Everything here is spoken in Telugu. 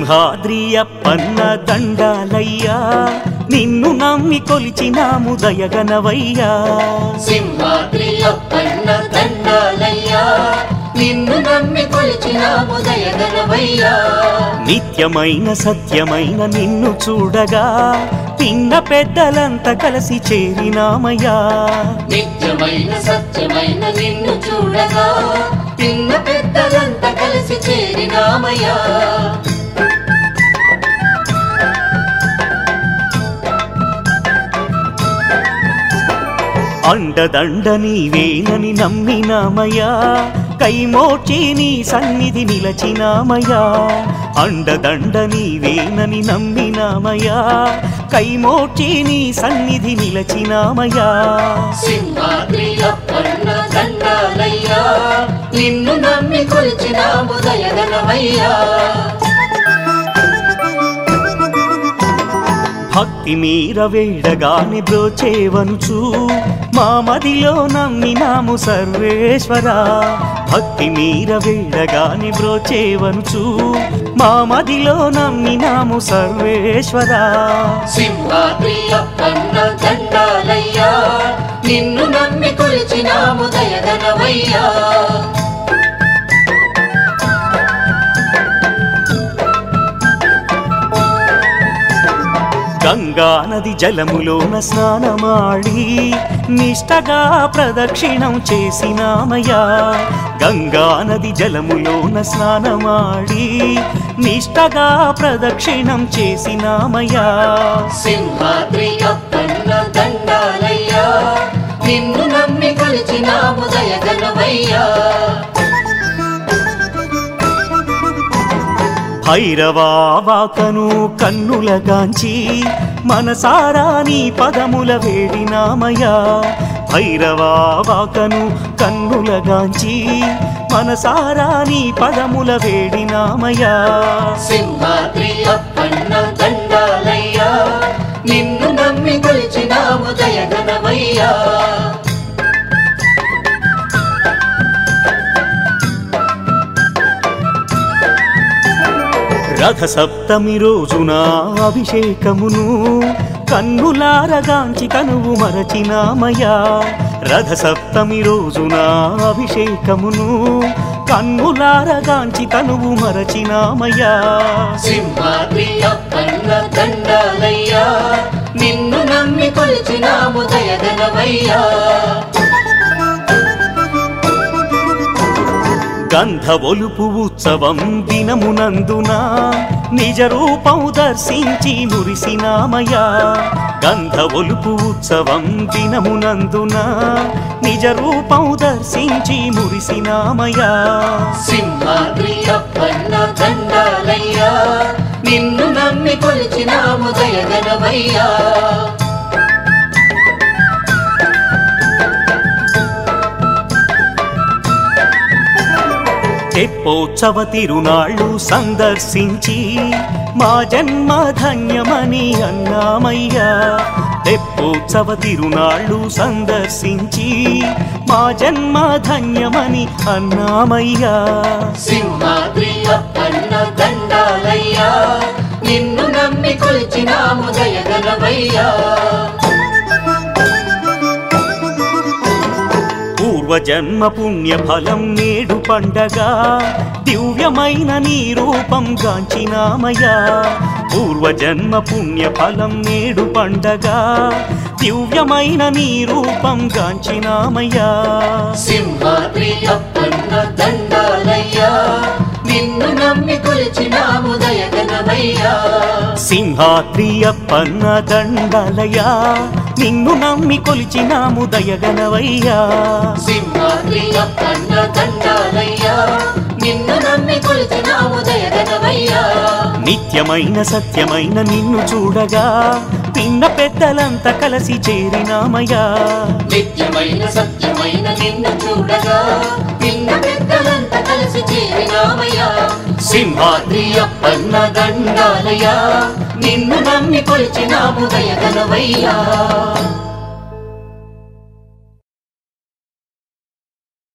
సింహాద్రి అప్పన్న దండాలయ్యా నిన్ను నమ్మి కొలిచినాము దయగనవయ్యా సింహాద్రి అప్పన్న దండాలయ్యా నిన్ను నమ్మి కొలిచినాము దయగనవయ్యా నిత్యమైన సత్యమైన నిన్ను చూడగా పిన్న పెద్దలంతా కలిసి చేరినామయ్యా నిత్యమైన సత్యమైన నిన్ను చూడగా పిన్న పెద్దలంతా కలిసి చేరినామయ్యా అండదండ నీవేనని నమ్మినామయ్యా కైమోచి నీ సన్నిధి నిలచినామయ్యా అండదండ నీవేనని నమ్మినామయ్యా కైమోచి నీ సన్నిధి నిలచినామయ్యా సింహాద్రి అప్పన్న దండాలయ్యా నిన్ను నమ్మి కొలిచినాము దయగనవయ్యా భక్తి మీర వేడగాని బ్రోచేవనుచు మా మదిలో నమ్మినాము సర్వేశ్వరా భక్తి మీర వేడగాని బ్రోచేవనుచు మా మదిలో నమ్మినాము సర్వేశ్వరా సింహాద్రి అప్పన్న దండాలయ్యా నిన్ను నమ్మి కొలిచినాము దయగనవయ్యా గంగా నది జలములోన స్నానమాడి నిష్టగా ప్రదక్షిణం చేసినామయ్యా గంగా నది జలములోన స్నానమాడి నిష్టగా ప్రదక్షిణం చేసినామయ్యా సింహాద్రి అప్పన్న దండాలయ్యా నిన్ను నమ్మి కొలిచినాము దయగనవయ్యా భైరవాకను కన్నులగాంచి మనసారా నీ పదముల వేడినామయ్యా భైరవాకను కన్నులగాంచి మనసారా నీ పదముల వేడినామయ్యా సింహాద్రి అప్పన్న దండాలయ్యా నిన్ను నమ్మి కొలిచినాము దయగనవయ్యా రథ సప్తమి రోజున అభిషేకమును కన్నులారగాంచి తనువు మరచినామయ్యా రథ సప్తమి రోజున అభిషేకమును కన్నులారగాంచి తనువు మరచినామయ్యా సింహాద్రి అప్పన్న దండాలయ్యా నిన్ను నమ్మి కొలిచినాము దయగనవయ్యా గంధ ఒలుపు ఉత్సవం దినమునందున నిజ రూపం దర్శించి మురిసినామయ్యా గంధ ఒలుపు ఉత్సవం దినమునందున నిజ రూపం దర్శించి మురిసినామయ్యా సింహాద్రి అప్పన్న దండాలయ్యా నిన్ను నమ్మి కొలిచినాము దయగనవయ్యా తెప్పోత్సవ తిరునాళ్ళు సందర్శించి మా జన్మ ధన్యమని అన్నామయ్యా తెప్పోత్సవ తిరునాళ్ళు సందర్శించి మా జన్మ ధన్యమని అన్నామయ్యా సింహాద్రి అప్పన్న దండాలయ్యా నిన్ను నమ్మి కొలిచినాము దయగనవయ్యా పూర్వజన్మ పుణ్య ఫలం నేడు పండగ దివ్యమైన నీ రూపం గాంచినామయ్యా పూర్వజన్మ పుణ్య ఫలం నేడు పండగ దివ్యమైన నీ రూపం గాంచినామయ్యా సింహాద్రి అప్పన్న దండాలయ్యా నిన్ను నమ్మి కొలిచినాము దయగనవయ్యా సింహాద్రి అప్పన్న దండలయ్యా నిన్ను నమ్మి కొలిచినాము దయగనవయ్యా సింహాద్రి అప్పన్న దండాలయ్యా నిన్ను నమ్మి కొలిచినాము దయగనవయ్యా నిత్యమైన సత్యమైన నిన్ను చూడగా పిన్న పెద్దలంతా కలిసి చేరినామయ్యా నిత్యమైన సత్యమైన నిన్ను చూడగా నిన్న పెద్దలంతా కలిసి చేరినామయ్యా సింహాద్రి అప్పన్న దండాలయ్యా నిన్ను నమ్మి కొలిచినాము దయగనవయ్యా